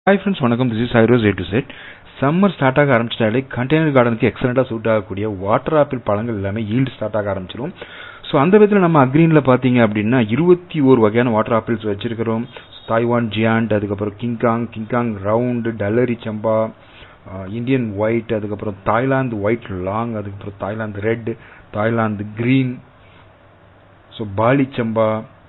hi friends வணக்கம் this is ஹைரோஸ் ஏ டு செட் சம்மர் ஸ்டார்ட் ஆக ஆரம்பிச்சிட்டாலே கண்டெய்னர் கார்டனுக்கு எக்ஸலண்ட்டாக சூட் ஆகக்கூடிய வாட்டர் ஆப்பிள் பழங்கள் எல்லாமே ஈல்டு ஸ்டார்ட் ஆக ஆரம்பிச்சிடும் ஸோ அந்த விதத்தில் நம்ம அக்ரீனில் பார்த்தீங்க அப்படின்னா இருபத்தி ஒரு வகையான வாட்டர் ஆப்பிள்ஸ் வச்சிருக்கிறோம் தாய்வான் ஜியாண்ட் அதுக்கப்புறம் கிங்காங் கிங்காங் ரவுண்டு டல்லரி சம்பா இந்தியன் ஒயிட் அதுக்கப்புறம் தாய்லாந்து ஒயிட் லாங் அதுக்கப்புறம் Thailand red Thailand green so பாலி சம்பா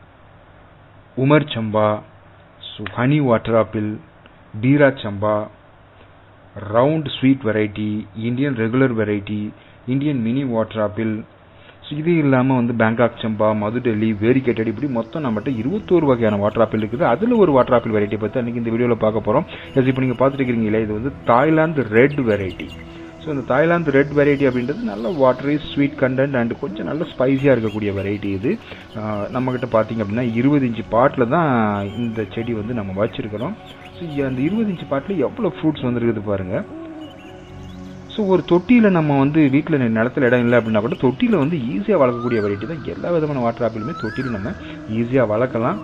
உமர் சம்பா ஸோ ஹனி வாட்டர் ஆப்பிள் பீரா சம்பா round sweet variety Indian regular variety Indian mini water apple so இது இல்லாமல் வந்து பேங்காக் சம்பா மது டெல்லி வேரிகேட்டட் இப்படி மொத்தம் நம்மகிட்ட இருபத்தோரு வகையான வாட்டர் ஆப்பிள் இருக்குது அதில் ஒரு வாட்டர் ஆப்பிள் வெரைட்டி பற்றி அன்றைக்கி இந்த வீடியோவில் பார்க்க போகிறோம் எஸ் இப்போ நீங்கள் பார்த்துட்டு இருக்கிறீங்களே இது வந்து தாய்லாந்து ரெட் வெரைட்டி ஸோ இந்த தாய்லாந்து ரெட் வெரைட்டி அப்படின்றது நல்ல வாட்டரி ஸ்வீட் கண்டென்ட் அண்ட் கொஞ்சம் நல்ல ஸ்பைஸியாக இருக்கக்கூடிய வெரைட்டி இது நம்மக்கிட்ட பார்த்தீங்க அப்படின்னா இருபது இன்ச்சு பாட்டில் தான் இந்த செடி வந்து நம்ம வச்சுருக்கிறோம் ஸோ அந்த இருபது இன்ச்சு பாட்டில் எவ்வளோ ஃப்ரூட்ஸ் வந்துருக்குது பாருங்கள் ஸோ ஒரு தொட்டியில் நம்ம வந்து வீட்டில் நிலத்தில் இடம் இல்லை அப்படின்னா கூட தொட்டியில் வந்து ஈஸியாக வளர்க்கக்கூடிய வெரைட்டி தான் எல்லா விதமான வாட்டர் ஆப்பிளுமே தொட்டியில் நம்ம ஈஸியாக வளர்க்கலாம்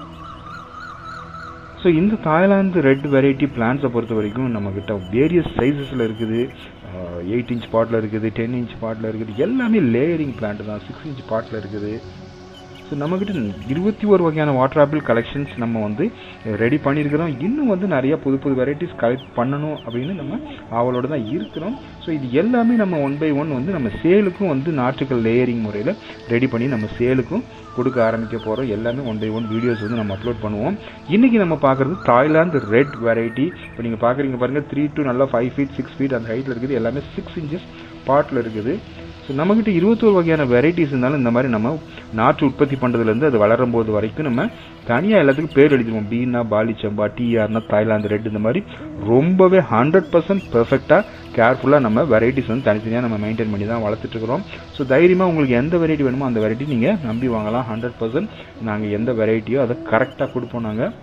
ஸோ இந்த தாய்லாந்து ரெட் வெரைட்டி பிளான்ஸை பொறுத்த வரைக்கும் நம்மக்கிட்ட வேரியஸ் சைஸஸில் இருக்குது எயிட் இன்ச் பாட்டில் இருக்குது டென் இன்ச் பாட்டில் இருக்குது எல்லாமே லேயரிங் பிளான்ட் தான் சிக்ஸ் இன்ச் பாட்டில் இருக்குது ஸோ நம்மக்கிட்ட இருபத்தி ஒரு வகையான வாட்டர் ஆப்பிள் கலெக்ஷன்ஸ் நம்ம வந்து ரெடி பண்ணியிருக்கிறோம் இன்னும் வந்து நிறைய புது புது வெரைட்டிஸ் கலெக்ட் பண்ணணும் அப்படின்னு நம்ம அவளோட தான் இருக்கிறோம் ஸோ இது எல்லாமே நம்ம ஒன் பை ஒன் வந்து நம்ம சேலுக்கும் வந்து நாட்டுக்கள் லேயரிங் முறையில் ரெடி பண்ணி நம்ம சேலுக்கும் கொடுக்க ஆரம்பிக்க போகிறோம் எல்லாமே ஒன் பை ஒன் வீடியோஸ் வந்து நம்ம அப்லோட் பண்ணுவோம் இன்றைக்கி நம்ம பார்க்குறது தாய்லாந்து ரெட் வெரைட்டி இப்போ நீங்கள் பார்க்குறீங்க பாருங்கள் த்ரீ டு நல்லா ஃபைவ் ஃபீட் சிக்ஸ் ஃபீட் அந்த ஹைட்டில் இருக்குது எல்லாமே சிக்ஸ் இன்ச்சஸ் பாட்டில் இருக்குது ஸோ நம்மக்கிட்ட இருபத்தோரு வகையான வெரைட்டிஸ் இருந்தாலும் இந்த மாதிரி நம்ம நாற்று உற்பத்தி பண்ணுறதுலேருந்து அது வளரும் போது வரைக்கும் நம்ம தனியாக எல்லாத்துக்கும் பேர் எழுதிடுவோம் பீனா பாலி சம்பா டிஆர்னா தாய்லாந்து ரெட் இந்த மாதிரி ரொம்பவே ஹண்ட்ரட் பர்சன்ட் பெர்ஃபெக்டாக கேர்ஃபுல்லாக நம்ம வெரைட்டிஸ் வந்து தனித்தனியாக நம்ம மெயின்டைன் பண்ணி தான் வளர்த்துட்டு இருக்கிறோம் ஸோ தைரியமாக உங்களுக்கு எந்த வெரைட்டி வேணுமோ அந்த வெரைட்டி நீங்கள் நம்பி வாங்கலாம் ஹண்ட்ரட் பர்சன்ட் நாங்கள் எந்த வெரைட்டியோ அதை கரெக்டாக கொடுப்போம் நாங்கள்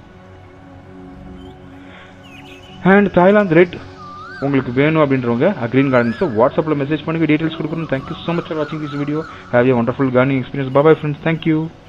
அண்ட் தாய்லாந்து ரெட் உங்களுக்கு வேணும் அப்படின்றவங்க அக்ரீன் கார்டன்ஸை வாட்ஸ்அப்பில் மெசேஜ் பண்ணுங்க டீட்டெயில்ஸ் கொடுக்கணும் தேங்க்யூ ஸோ மச் ஃபார் வாட்சிங் this video have a wonderful gardening experience bye friends thank you